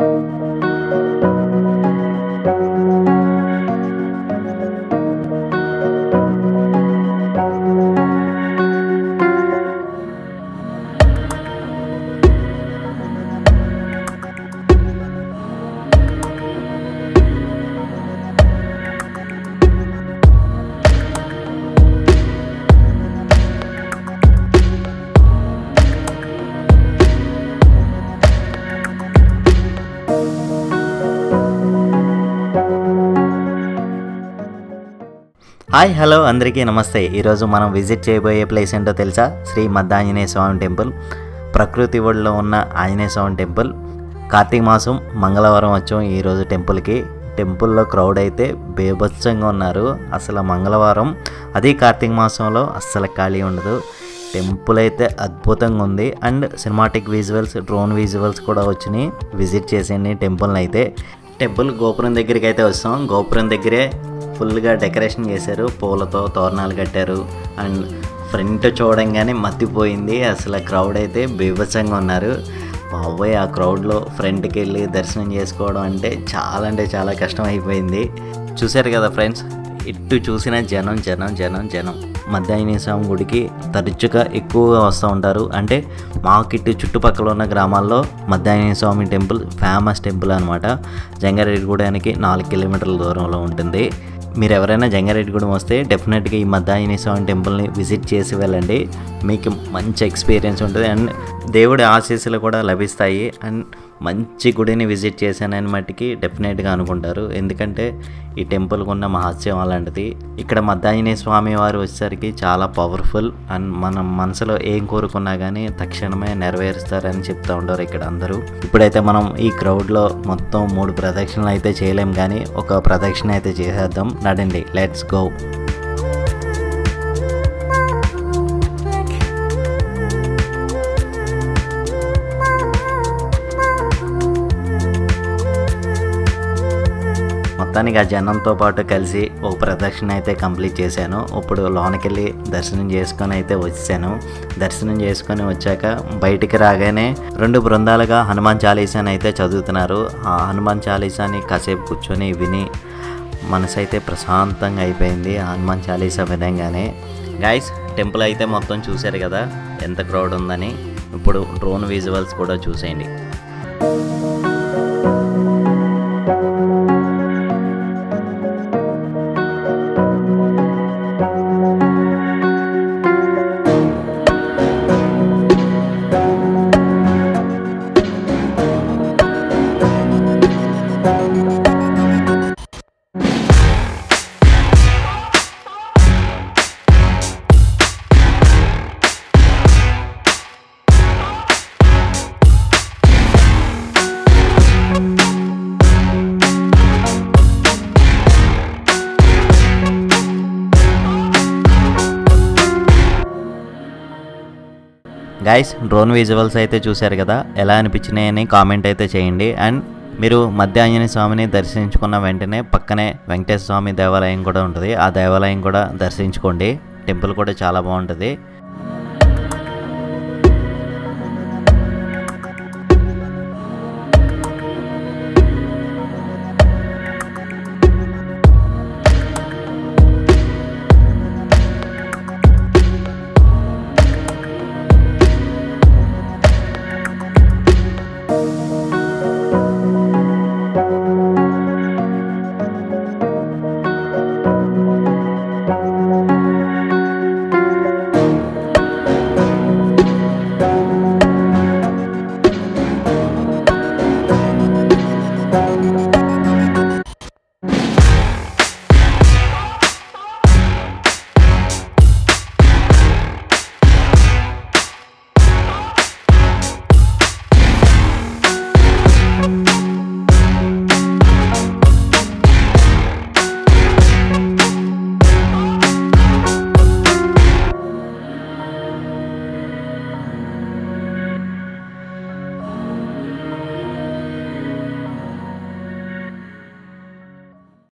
hi hello అందరికీ నమస్తే ఈరోజు మనం విజిట్ చేయబోయే ప్లేస్ ఏంటో తెలుసా శ్రీ మద్దాంజనేయ స్వామి టెంపుల్ ప్రకృతి ఒడిలో ఉన్న ఆంజనేయ స్వామి టెంపుల్ కార్తీక మాసం మంగళవారం వచ్చాం ఈరోజు టెంపుల్కి టెంపుల్లో క్రౌడ్ అయితే బేభత్సంగా ఉన్నారు అసలు మంగళవారం అది కార్తీక మాసంలో అస్సలు ఖాళీ ఉండదు టెంపుల్ అయితే అద్భుతంగా ఉంది and cinematic visuals drone visuals కూడా వచ్చినాయి విజిట్ చేసేయండి టెంపుల్ని అయితే టెంపుల్ గోపురం దగ్గరికి అయితే వస్తాం గోపురం దగ్గరే ఫుల్గా డెకరేషన్ చేశారు పూలతో తోరణాలు కట్టారు అండ్ ఫ్రంట్ చూడంగానే మత్తిపోయింది అసలు క్రౌడ్ అయితే బీభత్సంగా ఉన్నారు బాబోయ్ ఆ క్రౌడ్లో ఫ్రంట్కి వెళ్ళి దర్శనం చేసుకోవడం అంటే చాలా అంటే చాలా కష్టం అయిపోయింది చూశారు కదా ఫ్రెండ్స్ ఇటు చూసిన జనం జనం జనం జనం మధ్యాహ్న స్వామి గుడికి తరచుగా ఎక్కువగా వస్తూ ఉంటారు అంటే మాకు ఇటు చుట్టుపక్కల ఉన్న గ్రామాల్లో మధ్యాహ్న స్వామి టెంపుల్ ఫేమస్ టెంపుల్ అనమాట జంగారెడ్డిగూడానికి నాలుగు కిలోమీటర్ల దూరంలో ఉంటుంది మీరు ఎవరైనా జంగారెడ్డిగూడెం వస్తే డెఫినెట్గా ఈ మద్దాయిని స్వామి టెంపుల్ని విజిట్ చేసి వెళ్ళండి మీకు మంచి ఎక్స్పీరియన్స్ ఉంటుంది అండ్ దేవుడి ఆశీస్సులు కూడా లభిస్తాయి అండ్ మంచి గుడిని విజిట్ చేశానని మట్టికి డెఫినెట్గా అనుకుంటారు ఎందుకంటే ఈ టెంపుల్కి ఉన్న మహత్యం అలాంటిది ఇక్కడ మద్దాయిని స్వామి వారు వచ్చేసరికి చాలా పవర్ఫుల్ అండ్ మనం మనసులో ఏం కోరుకున్నా కానీ తక్షణమే నెరవేరుస్తారని చెప్తూ ఉంటారు ఇక్కడ అందరూ ఇప్పుడైతే మనం ఈ క్రౌడ్లో మొత్తం మూడు ప్రదక్షిణలు అయితే చేయలేం కానీ ఒక ప్రదక్షిణ అయితే చేసేద్దాం నడండి లెట్స్ గో మొత్తానికి ఆ జనంతో పాటు కలిసి ఒక ప్రదక్షిణ అయితే కంప్లీట్ చేశాను ఇప్పుడు లోనకెళ్ళి దర్శనం చేసుకొని అయితే వచ్చాను దర్శనం చేసుకొని వచ్చాక బయటికి రాగానే రెండు బృందాలుగా హనుమాన్ చాలీసాని అయితే చదువుతున్నారు ఆ హనుమాన్ చాలీసాని కాసేపు కూర్చొని విని మనసు అయితే ప్రశాంతంగా అయిపోయింది ఆ హనుమాన్ చాలీసా విధంగానే గాయస్ టెంపుల్ అయితే మొత్తం చూశారు కదా ఎంత క్రౌడ్ ఉందని ఇప్పుడు డ్రోన్ విజువల్స్ కూడా చూసేయండి గైస్ డ్రోన్ విజువల్స్ అయితే చూశారు కదా ఎలా అనిపించినాయని కామెంట్ అయితే చేయండి అండ్ మీరు మధ్య ఆంజనేయ స్వామిని దర్శించుకున్న వెంటనే పక్కనే వెంకటేశ్వర స్వామి దేవాలయం కూడా ఉంటుంది ఆ దేవాలయం కూడా దర్శించుకోండి టెంపుల్ కూడా చాలా బాగుంటుంది